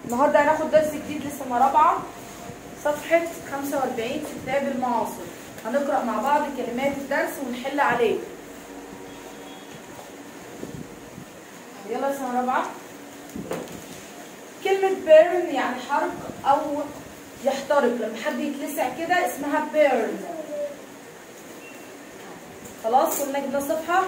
النهارده هناخد درس جديد لسنه رابعه صفحه 45 في كتاب المعاصر هنقرا مع بعض كلمات الدرس ونحل عليه يلا سنه رابعه كلمه بيرن يعني حرق او يحترق لما حد يتلسع كده اسمها بيرن خلاص كلنا جبنا الصفحه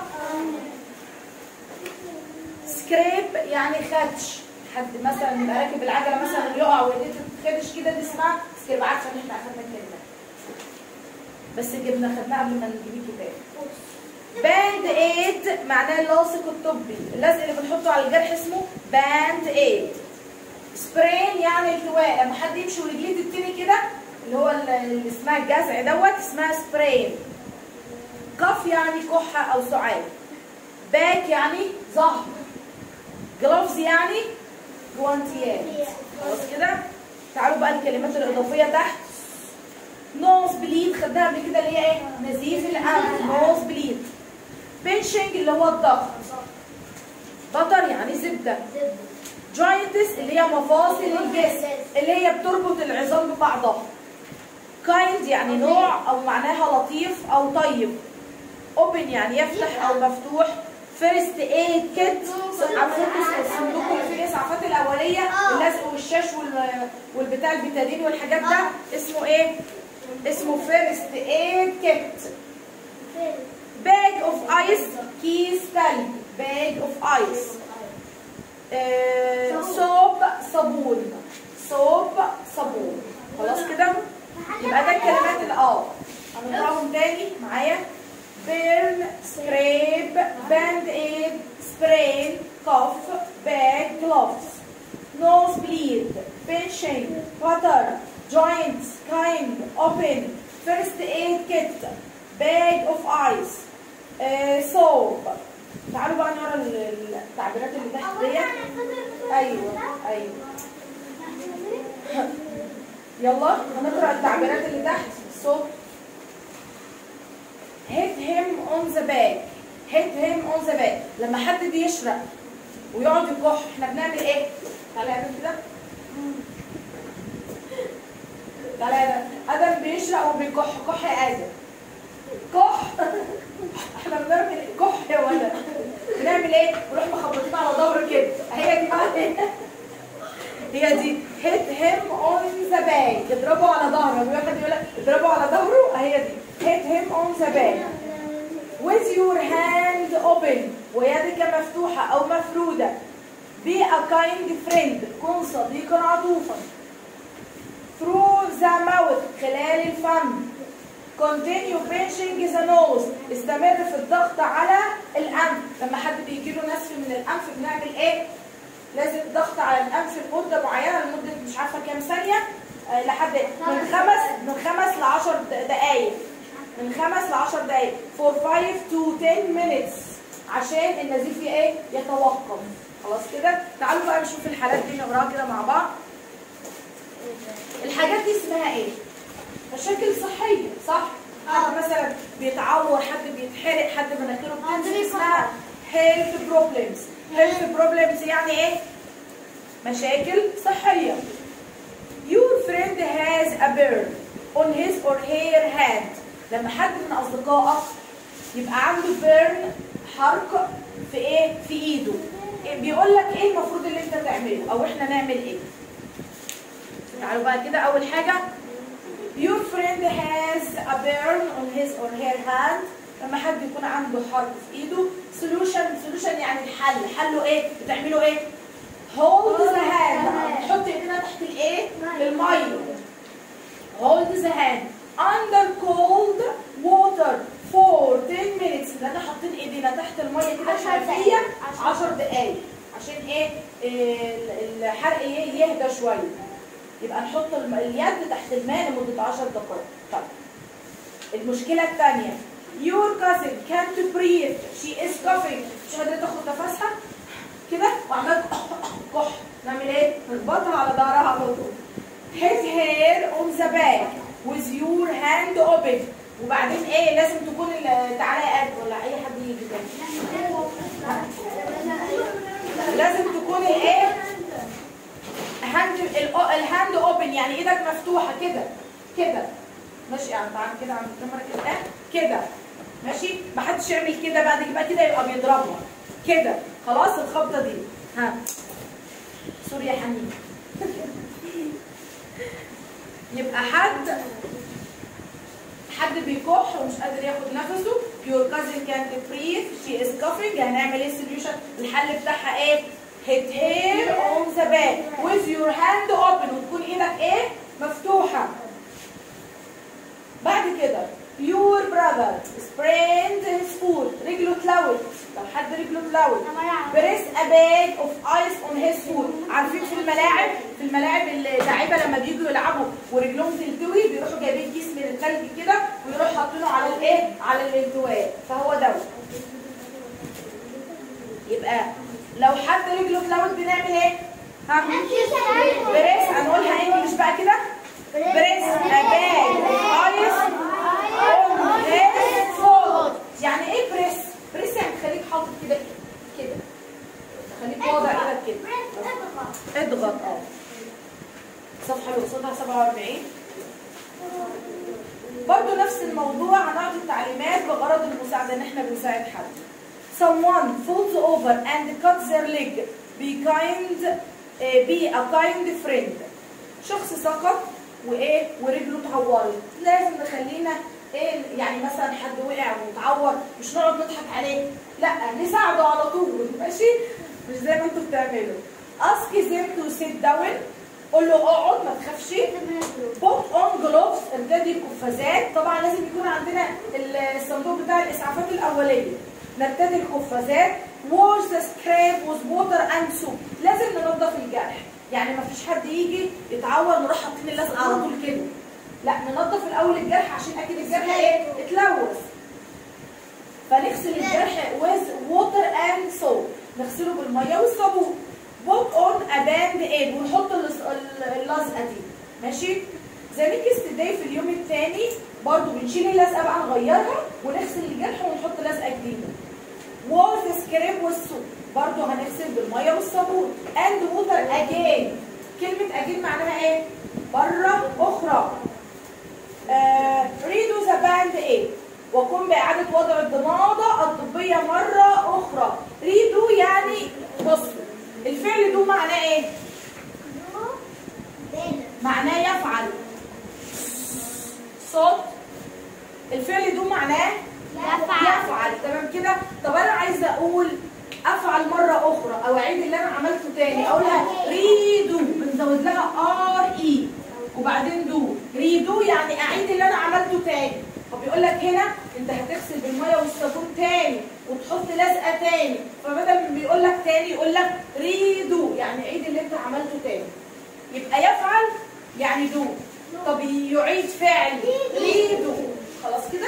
سكريب يعني خدش حد مثلا يبقى راكب العجله مثلا يقع وايديه تتخدش كده دي اسمها سكريب عارفه ان احنا اخدنا الكلمه بس جبنا خدناها قبل ما نجيب الكتاب باند ايد معناه اللاصق الطبي اللزق اللي بنحطه على الجرح اسمه باند ايد سبرين يعني التواء لما حد يمشي ورجليه تتني كده اللي هو اللي اسمها الجزع دوت اسمها سبرين كف يعني كحه او سعال باك يعني ظهر جلوفز يعني جوانتيات خلاص كده تعالوا بقى الكلمات الاضافيه تحت نوز بليد خدناها قبل كده اللي هي ايه نزيف الانف نوز بليد بنشنج اللي هو الضغط بطر يعني زبده جوينتس اللي هي مفاصل الجسم اللي هي بتربط العظام ببعضها كايند يعني نوع او معناها لطيف او طيب اوبن يعني يفتح او مفتوح فيرست ايد كيت صندوق اللي فيه الاسعافات الاوليه اللزق والشاش والبتاع البتادين والحاجات ده اسمه ايه اسمه فيرست ايد كيت باج اوف ايس كيس تلج باج اوف ايس صوب صابون صوب صابون خلاص كده يبقى ده الكلمات اللي اه هنقراهم تاني معايا بيرن سكريب باند ايد سبراين كوف باج جلوفز نوز بليد بنشنج باتر joints kind open first aid kit bag of ice soap تعالوا بقى نقرا التعبيرات اللي تحت ديت ايوه ايوه يلا هنقرا التعبيرات اللي تحت صوت hit him on the back hit him on the back لما حد بيشرق ويقعد يكح احنا بنعمل ايه تعالى اعمل كده تعالى ادم بيشرق وبيكح كح يا ادم كح احنا بنعمل كح يا ولد بنعمل ايه نروح مخبطين على ظهره كده هي دي بقى هي دي hit him on the back اضربه على ظهره واحد يقول لك اضربه على ظهره هي دي hit him on the back with your hand open ويدك مفتوحة أو مفرودة be a kind friend كن صديقا عطوفا through the mouth خلال الفم continue pinching the nose استمر في الضغط على الأنف لما حد بيجي له نسف من الأنف بنعمل إيه؟ لازم ضغط على الأنف لمدة معينة لمدة مش عارفة كام ثانية أه لحد من خمس من خمس ل 10 دقايق من خمس ل 10 دقايق for 5 to 10 minutes عشان النزيف ايه يتوقف خلاص كده تعالوا بقى نشوف الحالات دي نقراها كده مع بعض الحاجات دي اسمها ايه مشاكل صحيه صح حد مثلا بيتعور حد بيتحرق حد مناخيره بتنزل اسمها health problems health problems يعني ايه مشاكل صحيه your friend has a burn on his or her hand لما حد من اصدقائك يبقى عنده بيرن حرق في ايه في ايده بيقول لك ايه المفروض اللي انت تعمله او احنا نعمل ايه تعالوا بقى كده اول حاجه your friend has a burn on his or her hand لما حد يكون عنده حرق في ايده solution solution يعني الحل حله ايه بتعمله ايه hold the hand نحط ايدينا تحت الايه الميه hold the hand under cold water for 10 minutes لان حاطين ايدينا تحت الميه كده شويه 10 دقايق عشان ايه الحرق يهدى شويه يبقى نحط اليد تحت الماء لمده 10 دقائق طيب المشكله الثانيه your cousin can't breathe she is coughing مش قادره تاخد نفسها كده وعمال كح نعمل ايه نربطها على ظهرها على طول hit her on the back with your hand open وبعدين ايه لازم تكون تعالى يا قد ولا اي حد يجي تاني لازم تكون الايه hand الهاند اوبن يعني ايدك مفتوحه كده كده ماشي يعني تعالى كده عند الكاميرا كده آه، كده ماشي ما حدش يعمل كده بعد يبقى كده يبقى بيضربها كده خلاص الخبطه دي ها سوري يا حنين يبقى حد حد بيكح ومش قادر ياخد نفسه your cousin can't breathe she is coughing هنعمل ايه solution الحل بتاعها ايه hit hair on the back with your hand open وتكون ايدك ايه مفتوحه بعد كده your brother sprained his foot رجله اتلوت لو حد رجله اتلوت بريس a bag of ice on his foot عارفين في الملاعب في الملاعب اللعيبه لما بييجوا يلعبوا ورجلهم تلتوي بيروحوا جايبين كيس من الثلج كده ويروحوا حاطينه على الايه على الالتواء فهو دوت يبقى لو حد رجله اتلوت بنعمل ايه ها بريس هنقولها انجلش بقى كده بريس a bag of ice on his foot يعني ايه بريس بريس يعني خليك حاطط كده كده خليك واضع ايدك كده اضغط اه الصفحه اللي قصادها 47 برضو نفس الموضوع هنعطي التعليمات بغرض المساعده ان احنا بنساعد حد someone falls over and cuts their leg be kind uh, be a kind friend شخص سقط وايه ورجله اتعورت لازم نخلينا ايه يعني مثلا حد وقع واتعور مش نقعد نضحك عليه لا نساعده على طول ماشي مش زي ما انتوا بتعملوا ask them to sit down قول له اقعد ما تخافش put on gloves ارتدي القفازات طبعا لازم يكون عندنا الصندوق بتاع الاسعافات الاوليه نرتدي القفازات wash the scrape with water and soap لازم ننظف الجرح يعني ما فيش حد يجي يتعور نروح حاطين اللزقه على طول كده لا ننظف الاول الجرح عشان اكيد الجرح ايه اتلوث فنغسل الجرح with water and soap نغسله بالميه والصابون put on a band aid ونحط اللزقه دي ماشي ذا نيكست داي في اليوم الثاني برضو بنشيل اللزقه بقى نغيرها ونغسل الجرح ونحط لزقه جديده ووز سكريب والسوب برضو هنغسل بالميه والصابون اند ووتر اجين كلمه اجين معناها ايه مره اخرى ريدو ذا باند ايه وقم بإعادة وضع الضمادة الطبية مرة أخرى ريدو يعني بصوا الفعل دو معناه ايه؟ معناه يفعل صوت الفعل دو معناه يفعل. يفعل تمام كده طب انا عايزه اقول افعل مره اخرى او اعيد اللي انا عملته تاني اقولها ريدو بنزود لها ار اي وبعدين دو ريدو يعني اعيد اللي انا عملته تاني طب بيقول لك هنا انت هتغسل بالميه والصابون تاني وتحط لزقه تاني فبدل ما بيقول لك تاني يقول لك ريدو يعني عيد اللي انت عملته تاني يبقى يفعل يعني دو طب يعيد فعل ريدو خلاص كده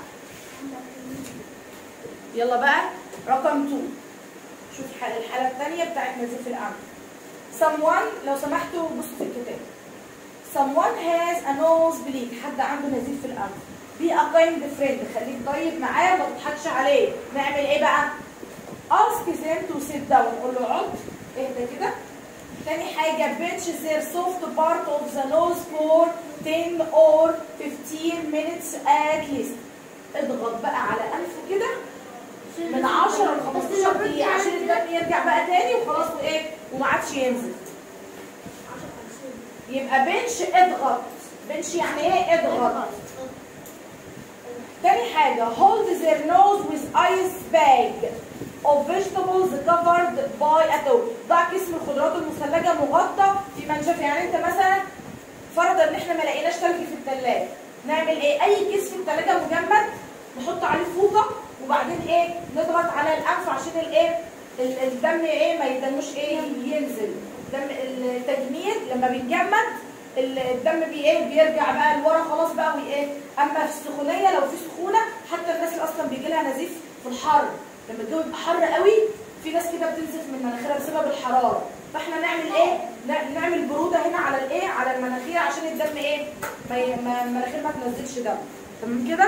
يلا بقى رقم 2 شوف الحالة, الحالة الثانية بتاعت نزيف الأنف someone لو سمحتوا بصوا في الكتاب someone has a nose bleed حد عنده نزيف في الأنف be a kind friend خليك طيب معاه ما تضحكش عليه نعمل ايه بقى ask them to sit down قول له اقعد اهدى كده تاني حاجة pinch their soft part of the nose for 10 or 15 minutes at least اضغط بقى على أنفه كده من 10 ل 15 دقيقة عشان الدم يرجع بقى تاني وخلاص وايه وما عادش ينزل يبقى بنش اضغط بنش يعني ايه اضغط تاني حاجة hold their nose with ice bag of vegetables covered by a towel ضع كيس من الخضروات المثلجة مغطى في منشفة يعني انت مثلا فرضا ان احنا ما لقيناش تلج في الثلاجة نعمل ايه اي كيس في الثلاجة مجمد نحط عليه فوطة وبعدين ايه نضغط على الانف عشان الايه ال- الدم ايه ما يدموش ايه ينزل دم التجميد لما بيتجمد ال- الدم بي ايه بيرجع بقى لورا خلاص بقى وايه اما في السخونيه لو في سخونه حتى الناس اللي اصلا بيجي لها نزيف في الحر لما الجو يبقى حر قوي في ناس كده بتنزف من مناخيرها بسبب الحراره فاحنا نعمل ايه ن- نعمل بروده هنا على الايه على المناخير عشان الدم ايه ما ي- ما- المناخير ما تنزلش دم تمام كده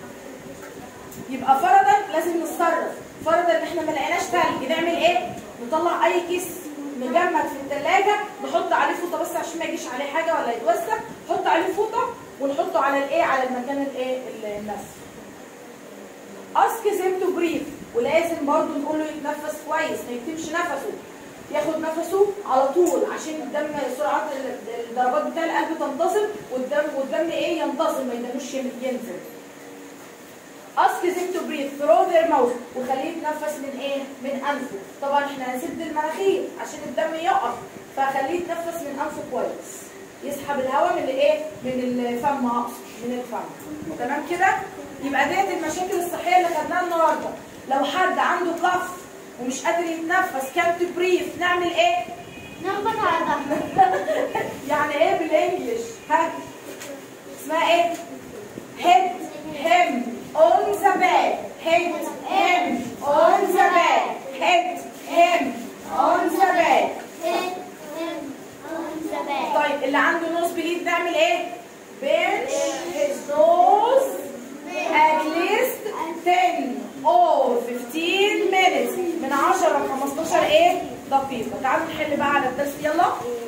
يبقى فرضا لازم نتصرف فرضا ان احنا ما لقيناش تلج نعمل ايه نطلع اي كيس مجمد في الثلاجه نحط عليه فوط فوطه بس عشان ما يجيش عليه حاجه ولا يتوسخ حط عليه فوطه ونحطه على الايه على المكان الايه النسف اسك زيم تو بريف ولازم برضو نقول له يتنفس كويس ما يكتمش نفسه ياخد نفسه على طول عشان الدم سرعه الضربات بتاع القلب تنتظم والدم والدم ايه ينتظم ما يدموش ينزل اسك زيم تو بريف ثرو ذير ماوث وخليه يتنفس من ايه من انفه طبعا احنا هنسد المناخير عشان الدم يقف فخليه يتنفس من انفه كويس يسحب الهواء من الايه من الفم اقصد من الفم تمام كده يبقى ديت المشاكل الصحيه اللي خدناها النهارده لو حد عنده كف ومش قادر يتنفس كانت بريف نعمل ايه نخبط على ظهره يعني ايه بالانجلش ها اسمها ايه head him on the back head him on the back head him on the back طيب اللي عنده نوز بليد نعمل ايه bench his nose at least 10 or 15 minutes من 10 ل 15 ايه دقيقة تعالوا نحل بقى على الدرس يلا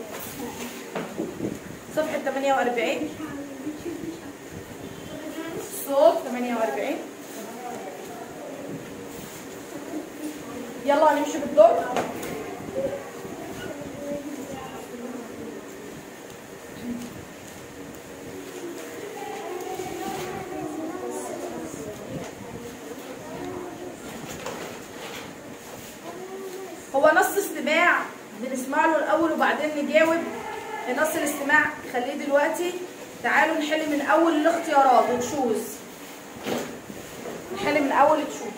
صفحة 48 صوت 48 يلا هنمشي بالدور هو نص استماع بنسمع له الاول وبعدين نجاوب نص الاستماع خليه دلوقتي تعالوا نحل من اول الاختيارات وتشوز نحل من اول تشوز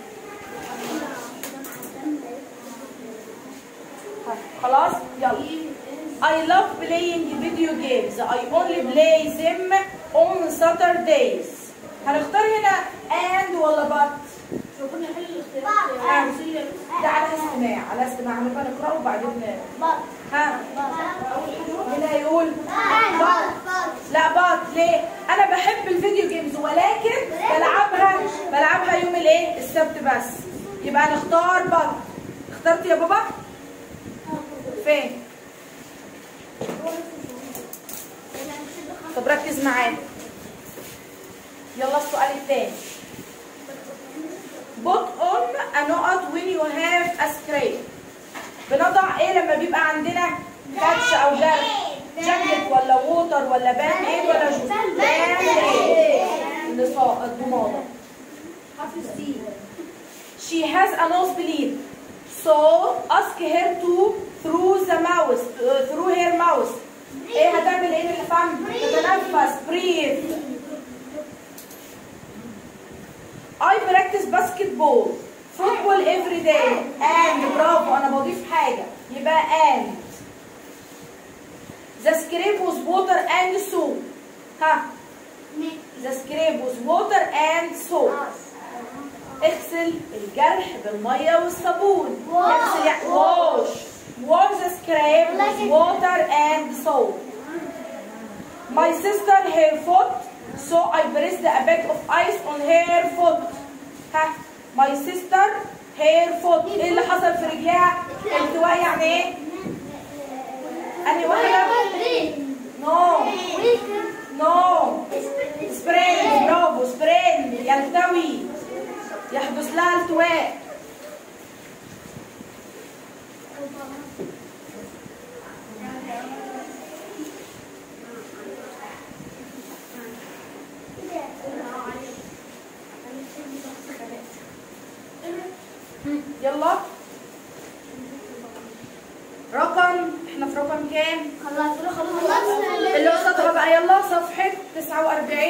خلاص يلا I love playing video games I only play them on Saturdays هنختار هنا and ولا but ربنا يحل الاختيارات ده على استماع على استماع هنبقى نقراه وبعدين ها هنا يقول لا باط ليه انا بحب الفيديو جيمز ولكن بلعبها بلعبها يوم الايه السبت بس يبقى نختار باط اخترت يا بابا فين طب ركز معايا يلا السؤال الثاني put on a نقط when you have a scrape بنضع ايه لما بيبقى عندنا كاتش او جرح جاكيت ولا ووتر ولا بان ايد ولا جوز بان ايد النصا- الضمادة she has a nosebleed so ask her to through the mouth uh, through her mouth ايه هتعمل ايه بالفم تتنفس breathe I practice basketball football every day and برافو انا بضيف حاجة يبقى and the scrape was water and soap ها the scrape was water and soap اغسل الجرح بالمية والصابون اغسل يعني wash wash the scrape with water and soap my sister her foot so I pressed a bag of ice on her foot ها my sister her foot ايه اللي حصل في رجلها التواء يعني ايه انهي واحده نو نو سبرين برافو سبرين يلتوي يحدث لها التواء يلا رقم احنا في رقم كام اللي قصادها بقى يلا صفحة 49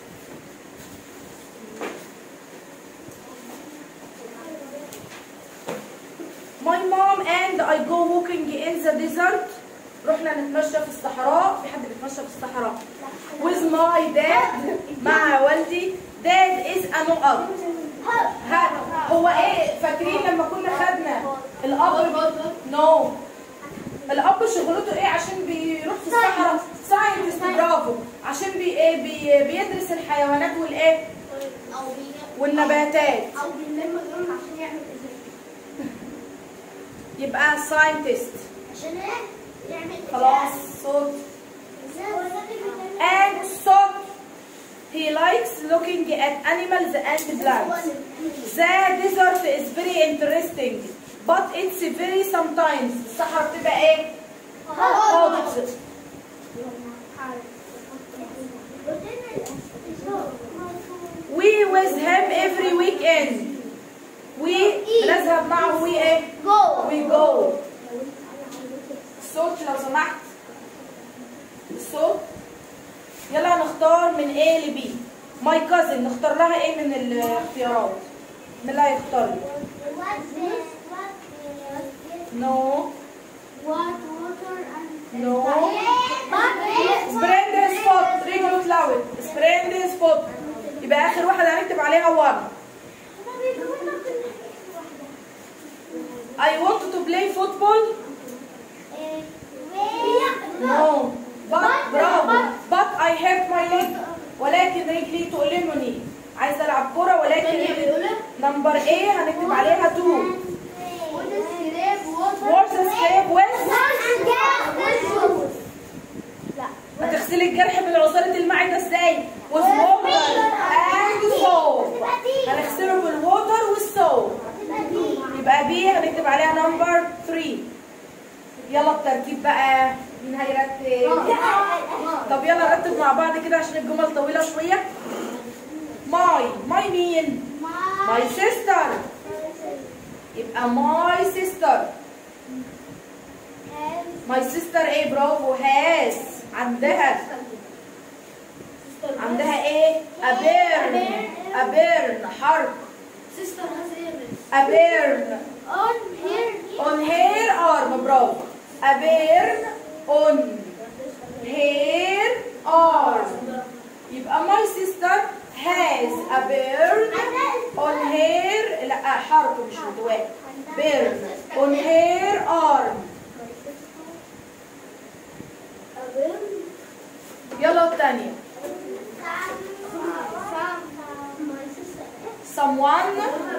My mom and I go walking in the desert رحنا نتمشى في الصحراء في حد بيتمشى في الصحراء with my dad مع والدي dad is a نقط ها هو ايه فاكرين لما كنا خدنا الاب نو الاب شغلته ايه عشان بيروح في الصحراء ساينتست برافو عشان بي ايه بي بيدرس الحيوانات والايه والنباتات او بنلم دول عشان يعمل ازاي يبقى ساينتست عشان ايه خلاص صوت and صوت he likes looking at animals and plants the desert is very interesting but it's very sometimes الصحراء بتبقى ايه hot we with him every weekend we نذهب معه we ايه we go الصوت لو سمحت الصوت يلا نختار من A ل B ماي كازن نختار لها ايه من الاختيارات من اللي هيختار لي نو نو سبريند سبوت رجله اتلوت سبريند سبوت يبقى اخر واحده هنكتب عليها 1 I want to play football No. But برافو. But I hurt my leg. ولكن رجلي تؤلمني. عايزه العب كوره ولكن نمبر A هنكتب عليها 2. What's the scrape with? هتغسلي الجرح بالعصارة المعدة ازاي؟ with water and soap. هنغسله بالووتر والسوب. يبقى B هنكتب عليها نمبر 3. يلا الترتيب بقى مين هيرتب؟ طب يلا نرتب مع بعض كده عشان الجمل طويلة شوية. ماي ماي مين؟ ماي سيستر يبقى ماي سيستر ماي سيستر ايه برافو هاس عندها عندها ايه؟ ابيرن ابيرن حرب ابيرن on her arm برافو ابيرن on her arm يبقى my sister has a burn on her لا حرف مش متواجد burn on her arm يلا الثانية someone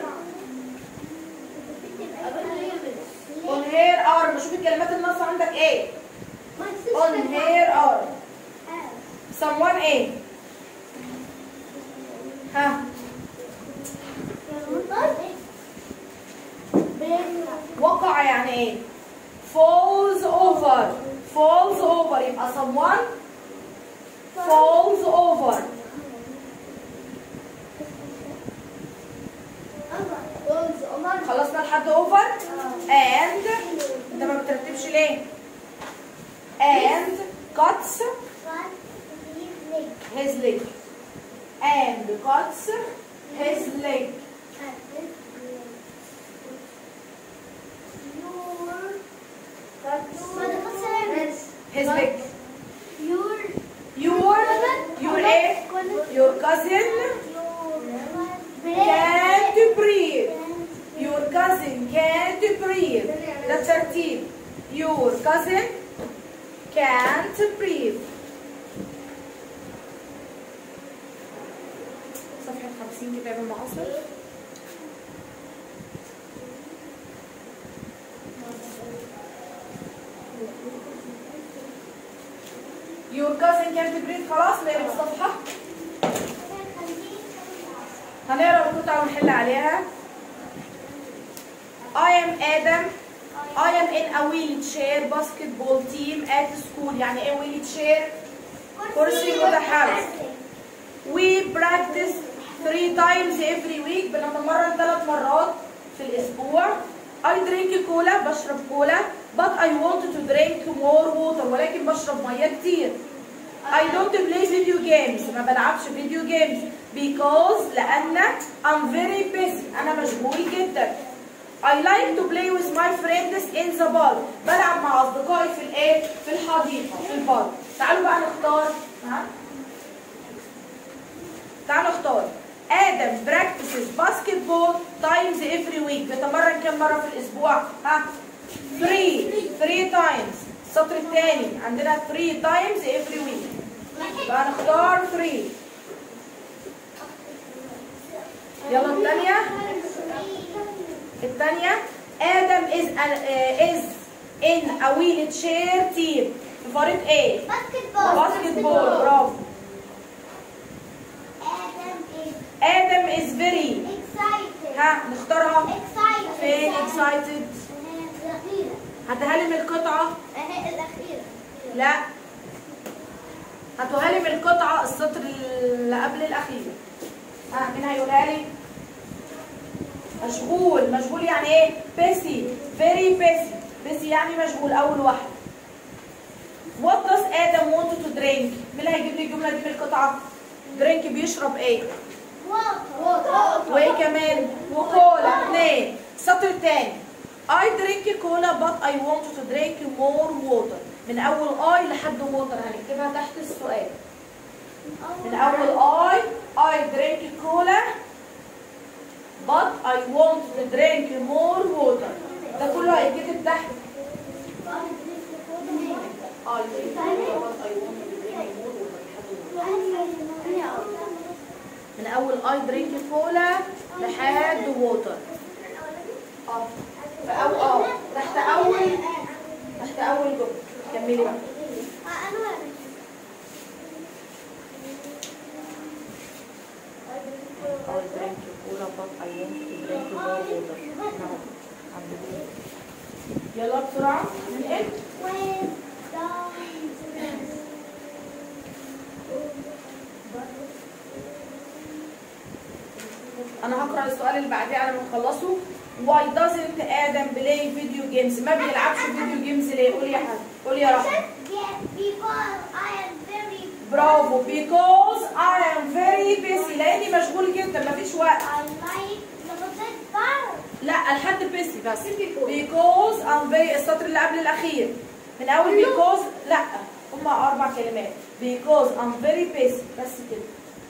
on her arm شوف الكلمات الناقصة عندك ايه on her arm someone ايه ها وقع يعني ايه falls over falls over يبقى someone falls over خلصنا لحد over and انت ما بترتبش ليه and cuts his leg and cuts his leg his leg your your ايه your cousin can't breathe your cousin can't breathe ده ترتيب your cousin can't breathe صفحة 50 كتاب المعاصر Your cousin can't breathe خلاص نقلب الصفحة هنقرا القطعة ونحل عليها I am Adam I am in a wheelchair basketball team at school يعني ايه wheelchair؟ كرسي متحرك We practice three times every week بنتمرن ثلاث مرات في الأسبوع I drink كولا بشرب كولا but I want to drink more water ولكن بشرب مية كتير I don't play video games ما بلعبش فيديو جيمز because لأن I'm very busy أنا مشغول جدا I like to play with my friends in the park بلعب مع أصدقائي في الإيه؟ في الحديقة في البارك تعالوا بقى نختار ها؟ تعالوا نختار آدم practices basketball times every week بيتمرن كم مرة في الأسبوع؟ ها؟ 3 3 times السطر الثاني عندنا 3 times every week بقى نختار 3 يلا الثانية الثانية آدم is an, uh, is in a wheelchair team في فريق ايه؟ باسكت باسكت بول برافو آدم آدم is is very excited ها نختارها excited فين excited الأخيرة هاتها لي من القطعة أهي الأخيرة لا هاتوها لي من القطعة السطر اللي قبل الأخير ها مين هيقولها لي؟ مشغول مشغول يعني ايه؟ بيسي فيري بيسي بيسي يعني مشغول أول واحد What does Adam want to drink؟ مين اللي هيجيب لي الجملة دي من القطعة؟ درينك بيشرب ايه؟ water وايه كمان؟ وكولا اثنين السطر الثاني I drink cola but I want to drink more water من أول I لحد water هنكتبها تحت السؤال من أول I I drink cola but I want to drink more water ده كله هيتكتب تحت I drink cola but I want to drink more water لحد water. من أول I drink cola لحد water اه في أول اه تحت أول تحت أول جملة كملي بقى I drink cola but I want to drink more water أهو. عند دي. يلا بسرعة ننقل انا هقرا السؤال اللي بعديه على ما نخلصه why doesn't Adam play video games ما بيلعبش فيديو جيمز ليه قولي يا حاج قولي يا رحمة برافو because I am very busy لاني مشغول جدا مفيش وقت لا لحد بيسي بس because I'm very السطر اللي قبل الاخير من اول because لا هما اربع كلمات because I'm very busy بس كده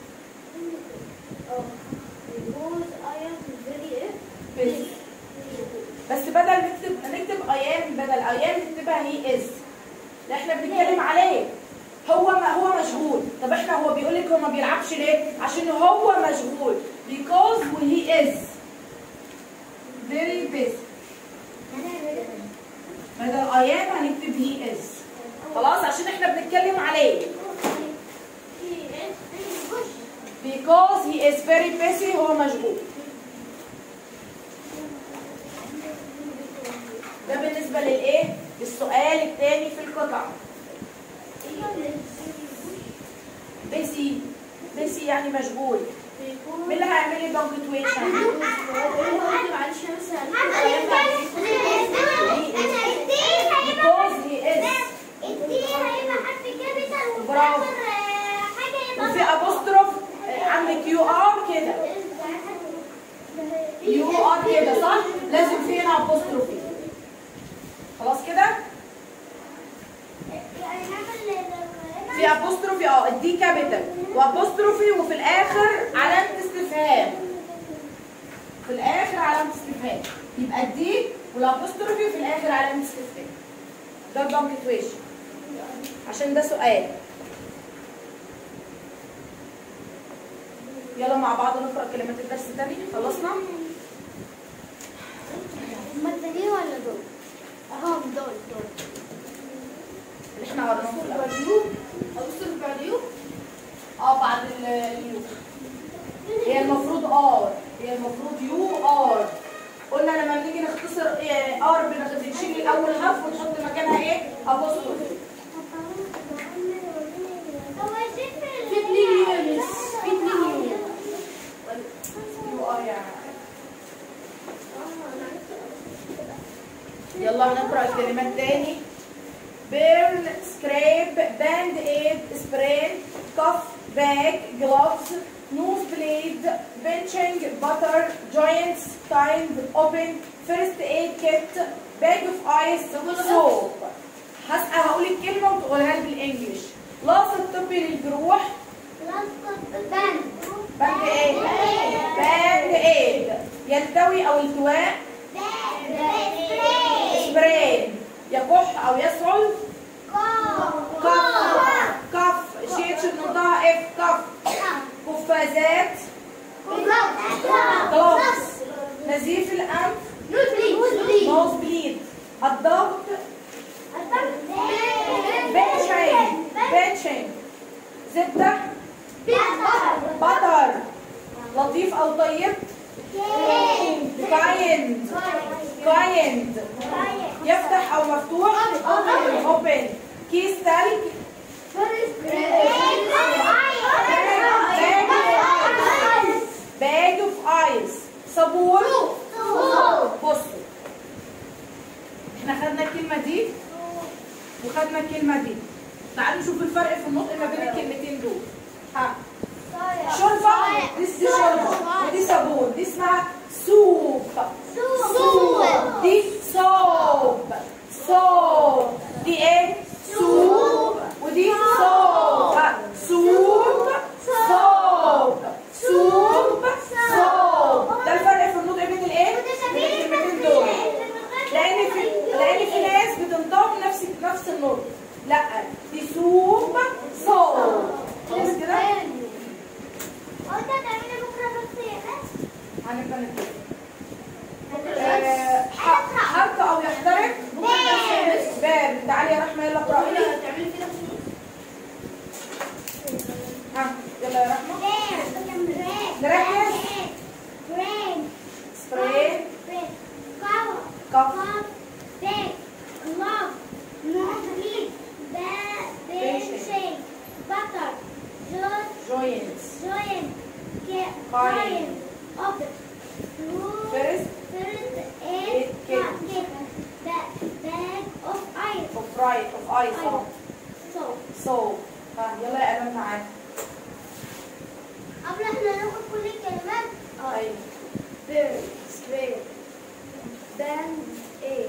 busy بس بدل نكتب نكتب ايام بدل ايام نكتبها هي از لا احنا بنتكلم عليه هو ما هو مشغول طب احنا هو بيقول لك هو ما بيلعبش ليه عشان هو مشغول because he is very busy بدل ايام هنكتب he is خلاص عشان احنا بنتكلم عليه because he is very busy هو مشغول ده بالنسبة للايه للسؤال الثاني في القطعة بيسي بيسي يعني مشغول مين اللي هيعمل لي بانكتويشن because he is وفي ابوستروف عندك يو ار كده يو ار كده صح لازم في هنا ابوستروفي خلاص كده في ابوستروفي اه الدي كابيتال وابوستروفي وفي الاخر علامه استفهام في الاخر علامه استفهام يبقى الدي والابوستروفي وفي الاخر علامه استفهام ده البانكتويشن عشان ده سؤال يلا مع بعض نقرا كلمات الدرس تاني خلصنا هما التانيين ولا دول؟ اهم دول دول اللي احنا قريناهم في الأول. ابص الفيديو اه بعد ال- اليو هي المفروض ار هي المفروض يو ار قلنا لما بنيجي نختصر إيه، ار بنخ- بنشيل الاول حرف ونحط مكانها ايه ابوستروفي في اتنين يونس في اتنين يونس يو ار يعني يلا نقرا الكلمات تاني بيرن سكريب باند ايد سبراي كف باك جلوفز نوز بليد بنشنج باتر جوينتس تايند اوبن فيرست ايد كيت باج اوف ايس سوب هسأل هقول الكلمة وتقولها لي بالانجلش لاص الطبي للجروح باند ايد باند ايد يلتوي او التواء سبراي يكح او يسعل كف كف شيء نقطة اف كف قفازات جلوفز نزيف الانف نوز بليد الضغط زبده بطر لطيف او طيب كايند كايند يفتح او مفتوح اوبن كيس تلج باج اوف ايس صابون بصوا احنا خدنا الكلمه دي وخدنا الكلمه دي تعالوا نشوف الفرق في النطق ما بين الكلمتين دول ها شوربه دي دي شوربه ودي صابون دي اسمها سوب دي صوب صوب دي ايه سوب ودي صوب ها، سوب صوب سوب صوب ده الفرق في النطق بين الايه بين الكلمتين دول لان في لان في ناس بتنطق نفس نفس النطق لا دي سوب صوب خلاص كده هنبقى نتفق آه، ح- حرق او يحترق باب تعالي يا رحمه يلا اقرأي لي ها يلا يا رحمه سبراي كف Butter, juice, جوينتس join, get, Coin. coin, open, fruit, فيرست first Eight aid, cake. cake, bag, bag of ice, اوف رايت اوف ايس اه so سو ها يلا يا ايمن معاك قبل احنا ناخد كل الكلمات ايوه bird, spray, band, aid,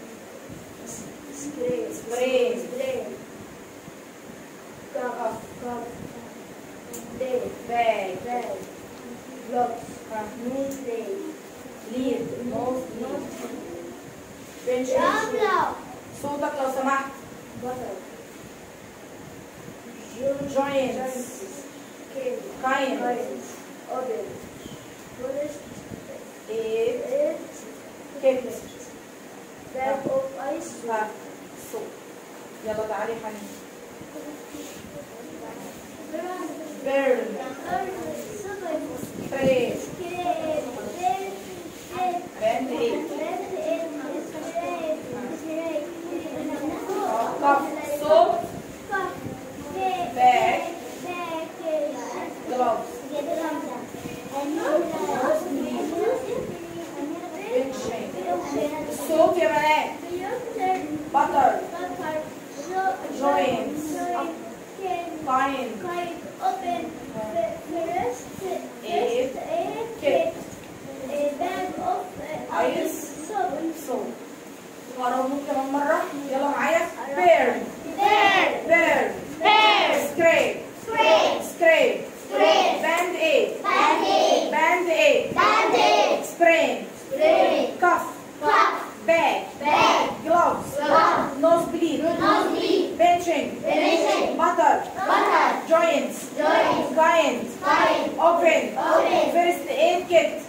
spray, Spray. spray, cup, Cup. cup, day, باج bag, gloves, ها nose, day, ليد نوز nose, بنش Pablo, صوتك لو سمحت butter, Joints. cake, كاين coins, oven, first ايه aid, كيت bag of ice, ها سو يلا تعالي يا حنين بيرن فريش باند ايه كف صوت باك جلوفز بنشين الصوت يا بنات بطر Joints. كاين Open. First, Eight. first aid Kit. kit. A bag of uh, Ice. soap. صوت وراهم كمان مرة يلا معايا بيرن Bear. بيرن Bear. سكريب Scrape. سكريب Scrape. باند ايه Band-aid. باند ايه Band-aid. سبرين Spray. كف Cup. باك Bag. جلوفز Gloves. نوز بليد Nosebleed. بنشنج Benching. بطر Butter. جوينتس Joints. كاينز Coin. اوبن Open. فيرست ايد كيت